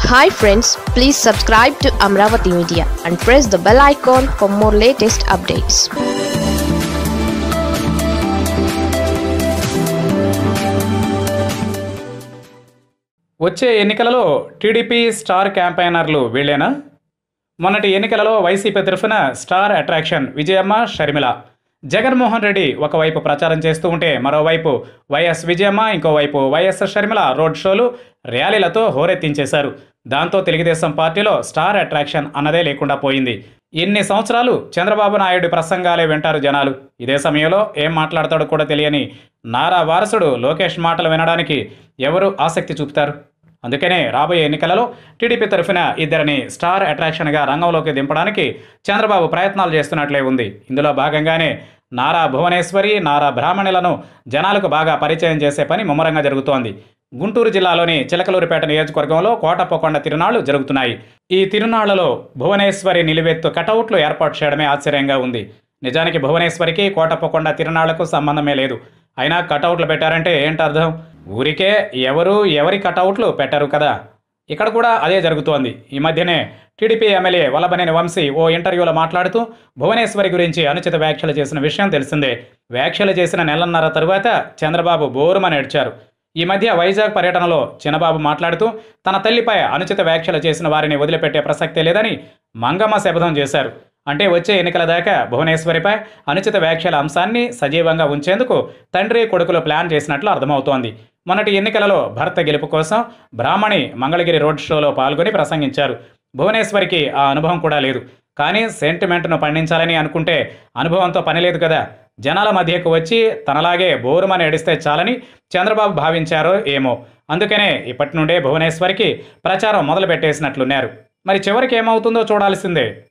hi friends please subscribe to Amaravati media and press the bell icon for more latest updates వచ్చే ఎన్నికలలో TDP star క్యాంపైనర్లు వీళ్ళేనా మొన్నటి ఎన్నికలలో YCP తరఫున star attraction Vijayamma Sharmila Jaganmohan Reddy ఒకవైపు ప్రచారం చేస్తూ ఉంటే మరోవైపు వైఎస్ విజయమ్మ ఇంకోవైపు వైఎస్ షర్మిల రోడ్ షోలు ర్యాలీలతో హోరెత్తించేశారు దాంతో తెలుగుదేశం పార్టీలో స్టార్ అట్రాక్షన్ అన్నదే లేకుండా పోయింది ఇన్ని సంవత్సరాలు చంద్రబాబు నాయుడు ప్రసంగాలే వింటారు జనాలు ఇదే సమయంలో ఏం మాట్లాడతాడో కూడా తెలియని నారా వారసుడు లోకేష్ మాటలు వినడానికి ఎవరు ఆసక్తి చూపుతారు అందుకనే రాబోయే ఎన్నికలలో టీడీపీ తరఫున ఇద్దరిని స్టార్ అట్రాక్షన్గా రంగంలోకి దింపడానికి చంద్రబాబు ప్రయత్నాలు చేస్తున్నట్లే ఉంది ఇందులో భాగంగానే నారా భువనేశ్వరి నారా బ్రాహ్మణులను జనాలకు బాగా పరిచయం చేసే పని ముమ్మరంగా జరుగుతోంది గుంటూరు జిల్లాలోని చిలకలూరిపేట నియోజకవర్గంలో కోటప్పకొండ తిరునాళ్లు జరుగుతున్నాయి ఈ తిరునాళ్లలో భువనేశ్వరి నిలువెత్తు కటౌట్లు ఏర్పాటు చేయడమే ఆశ్చర్యంగా ఉంది నిజానికి భువనేశ్వరికి కోటప్పకొండ తిరునాళ్లకు సంబంధమే లేదు అయినా కటౌట్లు పెట్టారంటే ఏంటి అర్థం ఊరికే ఎవరు ఎవరి కటౌట్లు పెట్టరు కదా ఇక్కడ కూడా అదే జరుగుతోంది ఈ మధ్యనే టీడీపీ ఎమ్మెల్యే వల్లభనేని వంశీ ఓ ఇంటర్వ్యూలో మాట్లాడుతూ భువనేశ్వరి గురించి అనుచిత వ్యాఖ్యలు చేసిన విషయం తెలిసిందే వ్యాఖ్యలు చేసిన నెలన్నర తరువాత చంద్రబాబు బోరుమని ఏడ్చారు ఈ మధ్య వైజాగ్ పర్యటనలో చిన్నబాబు మాట్లాడుతూ తన తల్లిపై అనుచిత వ్యాఖ్యలు చేసిన వారిని వదిలిపెట్టే ప్రసక్తే లేదని మంగమ్మ శపథం చేశారు అంటే వచ్చే ఎన్నికల దాకా భువనేశ్వరిపై అనుచిత వ్యాఖ్యల అంశాన్ని సజీవంగా ఉంచేందుకు తండ్రి కొడుకులు ప్లాన్ చేసినట్లు అర్థమవుతోంది మొన్నటి ఎన్నికలలో భర్త గెలుపు కోసం బ్రాహ్మణి మంగళగిరి రోడ్ షోలో పాల్గొని ప్రసంగించారు భువనేశ్వరికి ఆ అనుభవం కూడా లేదు కానీ సెంటిమెంట్ను పండించాలని అనుకుంటే అనుభవంతో పని లేదు కదా జనాల మధ్యకు వచ్చి తనలాగే బోరుమని ఏడిస్తే చాలని చంద్రబాబు భావించారో ఏమో అందుకనే ఇప్పటి నుండే భువనేశ్వరికి ప్రచారం మొదలు పెట్టేసినట్లున్నారు మరి చివరికి ఏమవుతుందో చూడాల్సిందే